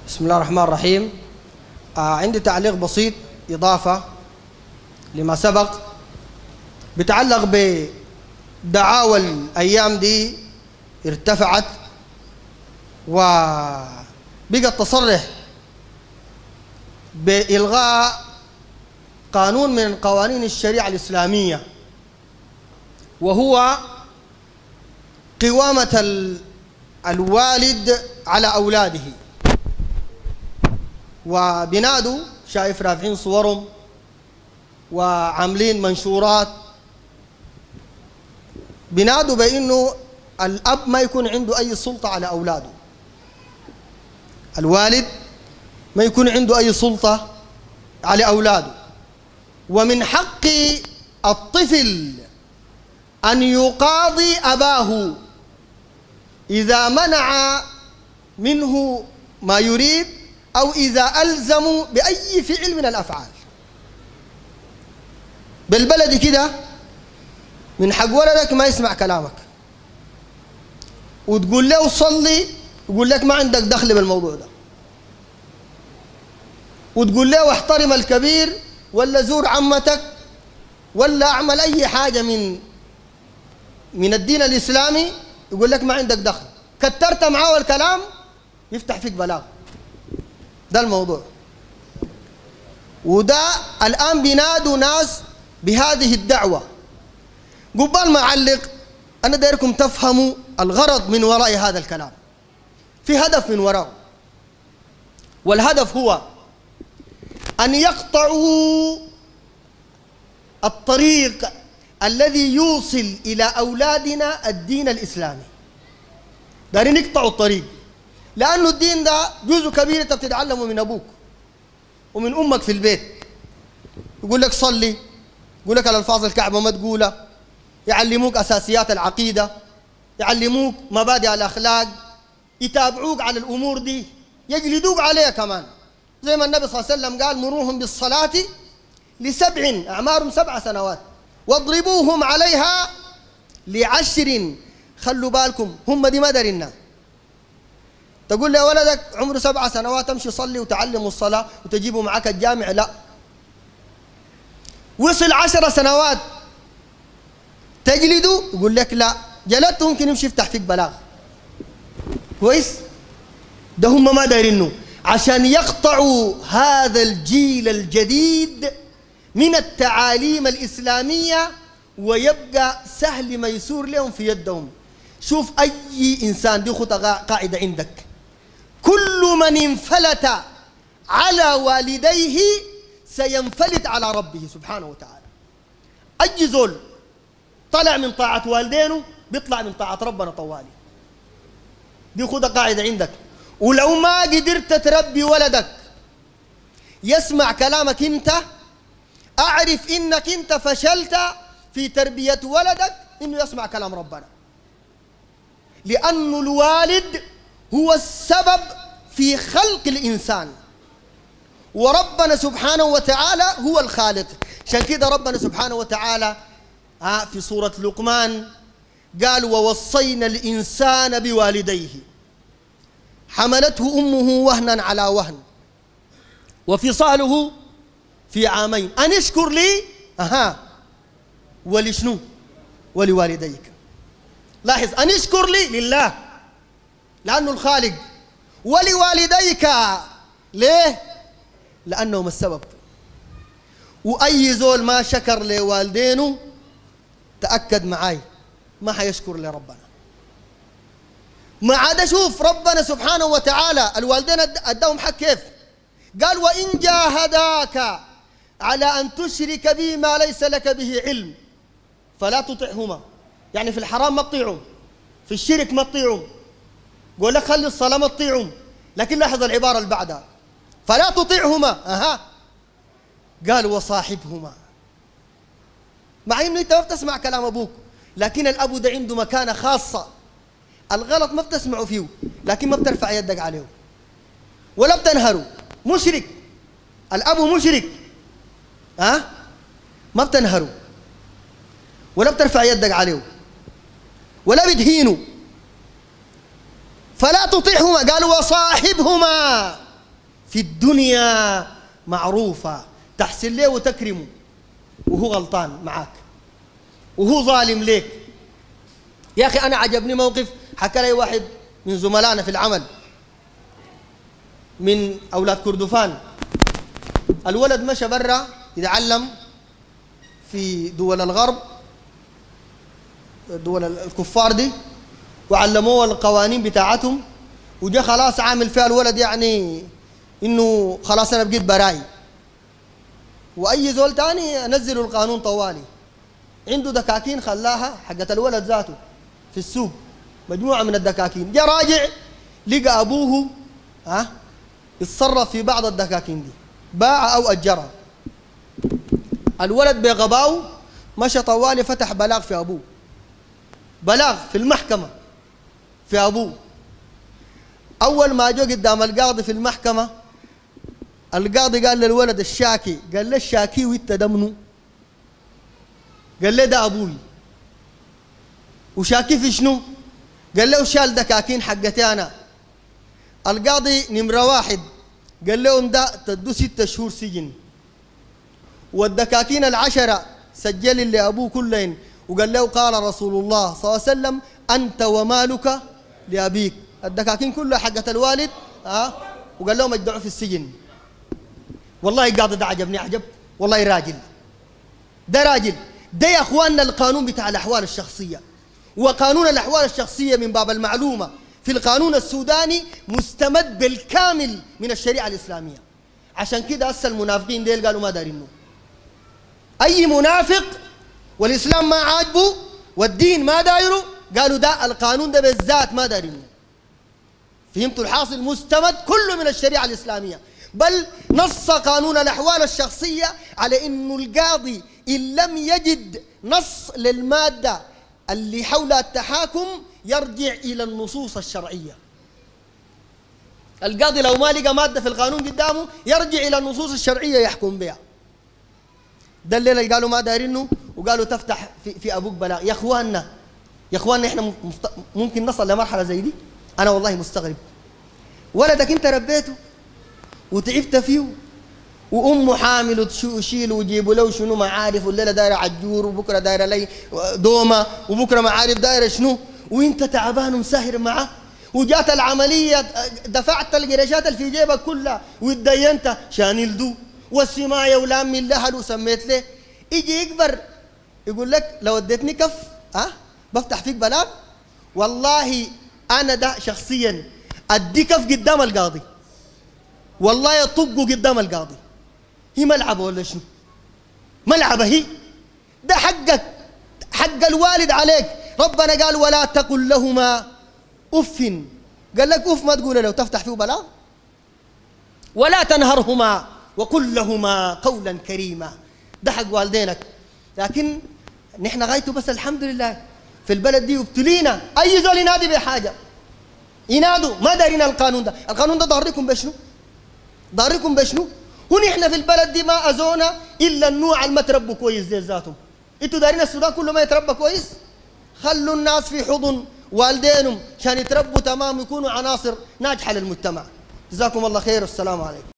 بسم الله الرحمن الرحيم آه عندي تعليق بسيط إضافة لما سبق بتعلق بدعاوى الأيام دي ارتفعت وبقت تصرح بإلغاء قانون من قوانين الشريعة الإسلامية وهو قوامة الوالد على أولاده وبنادوا شايف رافعين صورهم وعاملين منشورات بنادوا بانه الاب ما يكون عنده اي سلطه على اولاده الوالد ما يكون عنده اي سلطه على اولاده ومن حق الطفل ان يقاضي اباه اذا منع منه ما يريد أو إذا ألزموا بأي فعل من الأفعال بالبلد كده من حق ولدك ما يسمع كلامك وتقول له صلي يقول لك ما عندك دخل بالموضوع ده وتقول له احترم الكبير ولا زور عمتك ولا اعمل اي حاجه من من الدين الاسلامي يقول لك ما عندك دخل كترت معاه الكلام يفتح فيك بلاغ ده الموضوع وده الآن بينادوا ناس بهذه الدعوة قبال ما أعلق أنا دايركم تفهموا الغرض من وراء هذا الكلام في هدف من وراءه والهدف هو أن يقطعوا الطريق الذي يوصل إلى أولادنا الدين الإسلامي دارين يقطعوا الطريق لأنه الدين ده جزء كبير أنت بتتعلمه من أبوك ومن أمك في البيت يقول لك صلي يقول لك الألفاظ الكعبة ما تقولها يعلموك أساسيات العقيدة يعلموك مبادئ الأخلاق يتابعوك على الأمور دي يجلدوك عليها كمان زي ما النبي صلى الله عليه وسلم قال مروهم بالصلاة لسبع أعمارهم سبع سنوات واضربوهم عليها لعشر خلوا بالكم هم دي ما دارنا تقول لي ولدك عمره سبع سنوات امشي صلي وتعلمه الصلاة وتجيبه معك الجامع لا وصل عشر سنوات تجلده يقول لك لا جلدته ممكن يمشي يفتح فيك بلاغ كويس ده هم ما دايرينه عشان يقطعوا هذا الجيل الجديد من التعاليم الإسلامية ويبقى سهل ميسور لهم في يدهم شوف أي إنسان دي خطة قاعدة عندك كل من انفلت على والديه سينفلت على ربه سبحانه وتعالى أي زول طلع من طاعة والدينه بيطلع من طاعة ربنا طوالي دي خدها قاعدة عندك ولو ما قدرت تربي ولدك يسمع كلامك انت اعرف انك انت فشلت في تربية ولدك انه يسمع كلام ربنا لأن الوالد هو السبب في خلق الإنسان وربنا سبحانه وتعالى هو الخالق عشان كده ربنا سبحانه وتعالى في سورة لقمان قال ووصينا الإنسان بوالديه حملته أمه وهنا على وهن وفصاله في عامين أن اشكر لي أها ولشنو ولوالديك لاحظ أن اشكر لي لله لأنه الخالق ولوالديك ليه لأنهم السبب وأي زول ما شكر لوالدينه تأكد معاي ما حيشكر لربنا ما عاد شوف ربنا سبحانه وتعالى الوالدين اداهم حق كيف قال وإن جاهداك على أن تشرك بي ما ليس لك به علم فلا تطعهما يعني في الحرام ما تطيعهم في الشرك ما تطيعهم قول لك خلي الصلاة ما تطيعهم لكن لاحظ العبارة اللي بعدها فلا تطيعهما أها قال وصاحبهما مع انه انت ما بتسمع كلام ابوك لكن الاب ده عنده مكانه خاصه الغلط ما بتسمعه فيه لكن ما بترفع يدك عليه ولا بتنهره مشرك الاب مشرك ها أه؟ ما بتنهره ولا بترفع يدك عليه ولا بتهينه فلا تطيعهما قال وصاحبهما في الدنيا معروفة تحسن له وتكرمه وهو غلطان معاك وهو ظالم ليك يا أخي أنا عجبني موقف حكى لي واحد من زملائنا في العمل من أولاد كردفان الولد مشى برا يتعلم في دول الغرب دول الكفار دي وعلموه القوانين بتاعتهم وجا خلاص عامل فيها الولد يعني انه خلاص انا بقيت براي واي زول تاني نزلوا القانون طوالي عنده دكاكين خلاها حقت الولد ذاته في السوق مجموعه من الدكاكين جا راجع لقى ابوه ها يتصرف في بعض الدكاكين دي باع او اجرها الولد بغباو مشى طوالي فتح بلاغ في ابوه بلاغ في المحكمه في ابوه اول ما جو قدام القاضي في المحكمه القاضي قال للولد الشاكي قال له الشاكي وانت دمنه قال له ده ابوي وشاكي في شنو قال له شال دكاكين حقتي انا القاضي نمره واحد قال لهم ده تدو ستة شهور سجن والدكاكين العشرة سجل اللي أبوه كلين وقال له قال رسول الله صلى الله عليه وسلم أنت ومالك لأبيك الدكاكين كلها حقت الوالد ها أه؟ وقال لهم اجدعوا في السجن والله القاضي ده عجبني عجب والله راجل ده راجل ده يا اخواننا القانون بتاع الاحوال الشخصيه وقانون الاحوال الشخصيه من باب المعلومه في القانون السوداني مستمد بالكامل من الشريعه الاسلاميه عشان كده هسه المنافقين ديل قالوا ما دارينه اي منافق والاسلام ما عاجبه والدين ما دايره قالوا ده القانون ده بالذات ما دارينه فهمتوا الحاصل مستمد كله من الشريعه الاسلاميه بل نص قانون الاحوال الشخصيه على انه القاضي ان لم يجد نص للماده اللي حول التحاكم يرجع الى النصوص الشرعيه القاضي لو ما لقى ماده في القانون قدامه يرجع الى النصوص الشرعيه يحكم بها ده الليله اللي قالوا ما دارينه وقالوا تفتح في, في ابوك بلاغ يا اخواننا يا اخواننا احنا مفت... ممكن نصل لمرحله زي دي انا والله مستغرب ولدك انت ربيته وتعبت فيه وامه حامل وتشيل ويجيبوا له شنو معارف والليله دايره عجور وبكره دايره لي دومه وبكره معارف دايره شنو وانت تعبان ومسهر معه وجات العمليه دفعت القرشات اللي في جيبك كلها واتدينت شان يلدو والسمايه ولام الاهل وسميت له يجي يكبر يقول لك لو اديتني كف ها أه؟ بفتح فيك بلاغ والله انا ده شخصيا ادي كف قدام القاضي والله يطقوا قدام القاضي هي ملعبه ولا شنو ملعبه هي ده حقك حق الوالد عليك ربنا قال ولا تقل لهما اف قال لك اف ما تقول له تفتح فيه بلاغ ولا تنهرهما وقل لهما قولا كريما ده حق والدينك لكن نحن غايته بس الحمد لله في البلد دي ابتلينا اي زول ينادي بحاجه ينادوا ما دارين القانون ده القانون ده ضاركم بشنو ضاركم بشنو ونحن في البلد دي ما أزونا إلا النوع اللي ما تربوا كويس زي ذاتهم انتوا دارين السودان كله ما يتربى كويس خلوا الناس في حضن والدينهم عشان يتربوا تمام ويكونوا عناصر ناجحة للمجتمع جزاكم الله خير والسلام عليكم